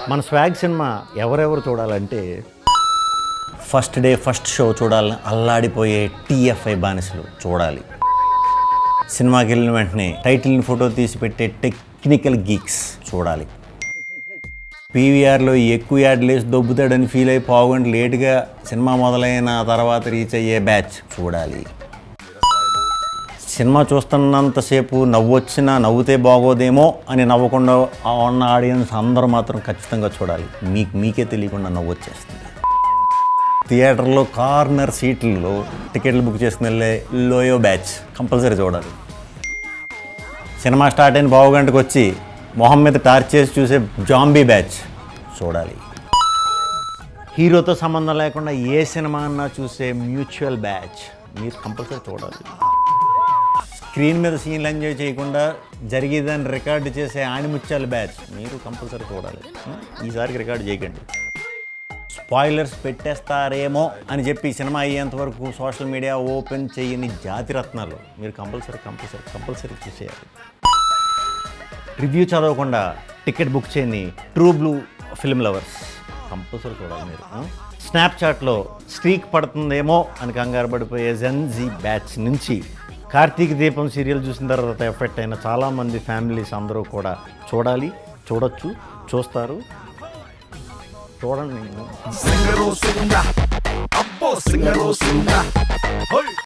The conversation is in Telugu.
మన స్వాగ్ సినిమా ఎవరెవరు చూడాలంటే ఫస్ట్ డే ఫస్ట్ షో చూడాలని అల్లాడిపోయే టీఎఫ్ఐ బానిసలు చూడాలి సినిమాకి వెళ్ళిన వెంటనే టైటిల్ని ఫోటో తీసి పెట్టే టెక్నికల్ గీక్స్ చూడాలి పీవీఆర్లో ఎక్కువ యాడ్లు వేసి దొబ్బుతాడని ఫీల్ అయి పావుగంట లేటుగా సినిమా మొదలైన తర్వాత రీచ్ అయ్యే బ్యాచ్ చూడాలి సినిమా చూస్తున్నంతసేపు నవ్వొచ్చినా నవ్వుతే బాగోదేమో అని నవ్వకుండా ఆ ఉన్న ఆడియన్స్ అందరూ మాత్రం ఖచ్చితంగా చూడాలి మీకు మీకే తెలియకుండా నవ్వొచ్చేస్తుంది థియేటర్లో కార్నర్ సీట్లలో టికెట్లు బుక్ చేసుకుని వెళ్ళే లోయో బ్యాచ్ కంపల్సరీ చూడాలి సినిమా స్టార్ట్ అయిన పావు గంటకు వచ్చి మొహం మీద టార్చ్ చేసి చూసే జాంబీ బ్యాచ్ చూడాలి హీరోతో సంబంధం లేకుండా ఏ సినిమా అన్నా చూసే మ్యూచువల్ బ్యాచ్ మీరు కంపల్సరీ చూడాలి స్క్రీన్ మీద సీన్లు ఎంజాయ్ చేయకుండా జరిగేదాన్ని రికార్డు చేసే ఆణిముత్యాల బ్యాచ్ మీరు కంపల్సరీ చూడాలి ఈసారికి రికార్డు చేయకండి స్పాయిలర్స్ పెట్టేస్తారేమో అని చెప్పి సినిమా అయ్యేంత వరకు సోషల్ మీడియా ఓపెన్ చేయని జాతి రత్నాలు మీరు కంపల్సరీ కంపల్సరీ కంపల్సరీ చూసేయాలి రివ్యూ చదవకుండా టికెట్ బుక్ చేయని true blue film lovers compulsory చూడాలి మీరు స్నాప్చాట్లో స్ట్రీక్ పడుతుందేమో అని కంగారు పడిపోయే జెన్జీ బ్యాచ్ నుంచి కార్తీక దీపం సీరియల్ చూసిన తర్వాత ఎఫెక్ట్ అయిన చాలామంది ఫ్యామిలీస్ అందరూ కూడా చూడాలి చూడొచ్చు చూస్తారు చూడండి Singero singa, abbo singero singa. Hoy.